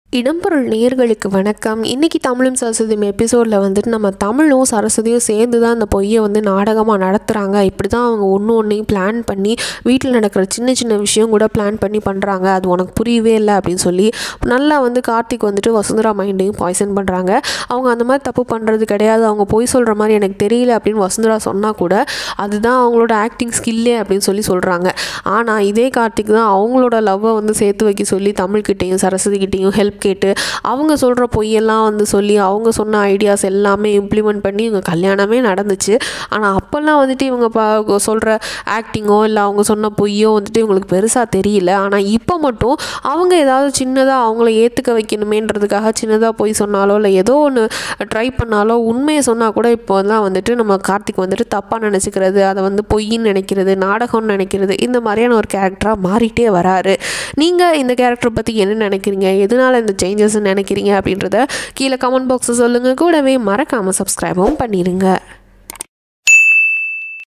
இடம்பொருள் நேயர்களுக்கு வணக்கம் இன்னைக்கு தமிழும் சரஸ்வதியும் எபிசோடில் வந்துட்டு நம்ம தமிழும் சரஸ்வதியும் சேர்ந்து தான் அந்த பொய்யை வந்து நாடகமாக நடத்துகிறாங்க இப்படி தான் அவங்க ஒன்று ஒன்றையும் பிளான் பண்ணி வீட்டில் நடக்கிற சின்ன சின்ன விஷயம் கூட பிளான் பண்ணி பண்ணுறாங்க அது உனக்கு புரியவே இல்லை அப்படின்னு சொல்லி நல்லா வந்து கார்த்திக் வந்துட்டு வசுந்தரா மைண்டையும் பாய்சன் பண்ணுறாங்க அவங்க அந்த மாதிரி தப்பு பண்ணுறது கிடையாது அவங்க பொய் சொல்கிற மாதிரி எனக்கு தெரியல அப்படின்னு வசுந்தரா சொன்னால் கூட அதுதான் அவங்களோட ஆக்டிங் ஸ்கில்லே அப்படின்னு சொல்லி சொல்கிறாங்க ஆனால் இதே கார்த்திக் தான் அவங்களோட லவ்வை வந்து சேர்த்து வைக்க சொல்லி தமிழ்கிட்டையும் சரஸ்வதிக்கிட்டையும் ஹெல்ப் கேட்டு அவங்க சொல்கிற பொய்யெல்லாம் வந்து சொல்லி அவங்க சொன்ன ஐடியாஸ் எல்லாமே இம்ப்ளிமெண்ட் பண்ணி இவங்க கல்யாணமே நடந்துச்சு ஆனால் அப்போல்லாம் வந்துட்டு இவங்க பா சொல்கிற ஆக்டிங்கோ இல்லை அவங்க சொன்ன பொய்யோ வந்துட்டு இவங்களுக்கு பெருசாக தெரியல ஆனால் இப்போ மட்டும் அவங்க ஏதாவது சின்னதாக அவங்கள ஏற்றுக்க வைக்கணுமேன்றதுக்காக சின்னதாக பொய் சொன்னாலோ இல்லை ஏதோ ஒன்று ட்ரை பண்ணாலோ உண்மையை சொன்னால் கூட இப்போலாம் வந்துட்டு நம்ம கார்த்திக் வந்துட்டு தப்பாக நினச்சிக்கிறது அதை வந்து பொய்ன்னு நினைக்கிறது நாடகம்னு நினைக்கிறது இந்த மாதிரியான ஒரு கேரக்டராக மாறிட்டே வராரு நீங்கள் இந்த கேரக்டரை பற்றி என்ன நினைக்கிறீங்க எதனால் இந்த சேஞ்சஸ் நினைக்கிறீங்க அப்படின்றத கீழே கமெண்ட் பாக்ஸில் சொல்லுங்கள் கூடவே மறக்காமல் சப்ஸ்கிரைபும் பண்ணிடுங்க